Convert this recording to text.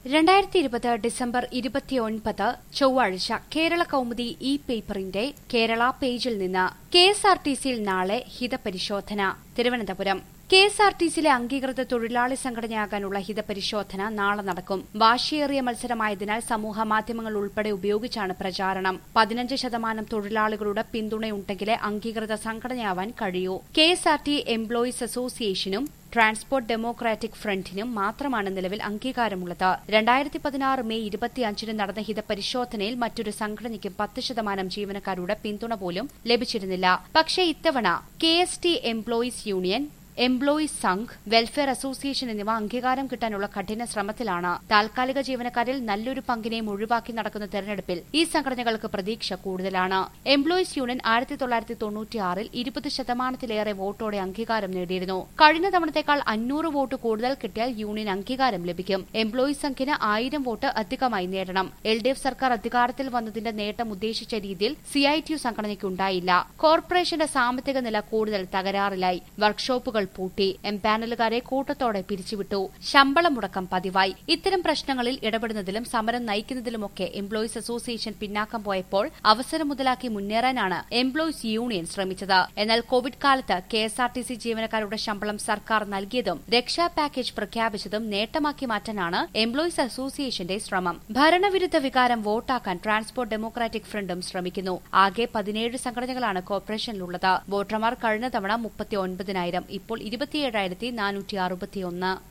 രണ്ടായിരത്തി ഇരുപത് ഡിസംബർ ഇരുപത്തിയൊൻപത് ചൊവ്വാഴ്ച കേരള കൗമുദി ഇ പേപ്പറിന്റെ കേരള പേജിൽ നിന്ന് കെ എസ് ആർ ടി സിയിൽ നാളെ ഹിതപരിശോധന Thiruvananthapuram K S R T സിയിലെ അംഗീകൃത തൊഴിലാളി സംഘടനയാകാനുള്ള ഹിതപരിശോധന നാളെ നടക്കും വാശിയേറിയ മത്സരമായതിനാൽ സമൂഹ മാധ്യമങ്ങൾ ഉൾപ്പെടെ ഉപയോഗിച്ചാണ് പ്രചാരണം പതിനഞ്ച് ശതമാനം തൊഴിലാളികളുടെ പിന്തുണയുണ്ടെങ്കിലേ അംഗീകൃത സംഘടനയാവാൻ കഴിയൂ K S R T employees അസോസിയേഷനും ട്രാൻസ്പോർട്ട് ഡെമോക്രാറ്റിക് ഫ്രണ്ടിനും മാത്രമാണ് നിലവിൽ അംഗീകാരമുള്ളത് രണ്ടായിരത്തി പതിനാറ് മെയ് ഇരുപത്തിയഞ്ചിന് നടന്ന ഹിതപരിശോധനയിൽ മറ്റൊരു സംഘടനയ്ക്കും പത്ത് ശതമാനം ജീവനക്കാരുടെ പിന്തുണ പോലും ലഭിച്ചിരുന്നില്ല പക്ഷേ ഇത്തവണ K S T employees union employees Sangh welfare association എന്നിവ അംഗീകാരം കിട്ടാനുള്ള കഠിന ശ്രമത്തിലാണ് താൽക്കാലിക ജീവനക്കാരിൽ നല്ലൊരു പങ്കിനെയും ഒഴിവാക്കി നടക്കുന്ന തെരഞ്ഞെടുപ്പിൽ ഈ സംഘടനകൾക്ക് പ്രതീക്ഷ കൂടുതലാണ് എംപ്ലോയീസ് യൂണിയൻ ആയിരത്തി തൊള്ളായിരത്തി തൊണ്ണൂറ്റിയാറിൽ ഇരുപത് ശതമാനത്തിലേറെ വോട്ടോടെ അംഗീകാരം നേടിയിരുന്നു കഴിഞ്ഞ തവണത്തേക്കാൾ അഞ്ഞൂറ് വോട്ട് കൂടുതൽ കിട്ടിയാൽ യൂണിയൻ അംഗീകാരം ലഭിക്കും എംപ്ലോയീസ് സംഘിന് ആയിരം വോട്ട് അധികമായി നേടണം എൽ ഡി എഫ് സർക്കാർ അധികാരത്തിൽ വന്നതിന്റെ നേട്ടം ഉദ്ദേശിച്ച രീതിയിൽ സിഐടിയു സംഘടനയ്ക്കുണ്ടായില്ല കോർപ്പറേഷന്റെ സാമ്പത്തിക നില കൂടുതൽ തകരാറിലായി വർക്ക്ഷോപ്പുകൾ പൂട്ടി എംപാനലുകാരെ കൂട്ടത്തോടെ പിരിച്ചുവിട്ടു ശമ്പള മുടക്കം പതിവായി ഇത്തരം പ്രശ്നങ്ങളിൽ ഇടപെടുന്നതിലും സമരം നയിക്കുന്നതിലുമൊക്കെ എംപ്ലോയീസ് അസോസിയേഷൻ പിന്നാക്കം പോയപ്പോൾ അവസരം മുതലാക്കി മുന്നേറാനാണ് എംപ്ലോയീസ് യൂണിയൻ ശ്രമിച്ചത് എന്നാൽ കോവിഡ് കാലത്ത് K S R T C ജീവനക്കാരുടെ ശമ്പളം സർക്കാർ നൽകിയതും രക്ഷാ പാക്കേജ് പ്രഖ്യാപിച്ചതും നേട്ടമാക്കി മാറ്റാനാണ് എംപ്ലോയീസ് അസോസിയേഷന്റെ ശ്രമം ഭരണവിരുദ്ധ വികാരം വോട്ടാക്കാൻ ട്രാൻസ്പോർട്ട് ഡെമോക്രാറ്റിക് ഫ്രണ്ടും ശ്രമിക്കുന്നു ആകെ പതിനേഴ് സംഘടനകളാണ് കോർപ്പറേഷനിലുള്ളത് വോട്ടർമാർ കഴിഞ്ഞ തവണ മുപ്പത്തി ഒൻപതിനായിരം ഇപ്പോൾ ഇരുപത്തിയേഴായിരത്തി നാനൂറ്റി അറുപത്തിയൊന്ന്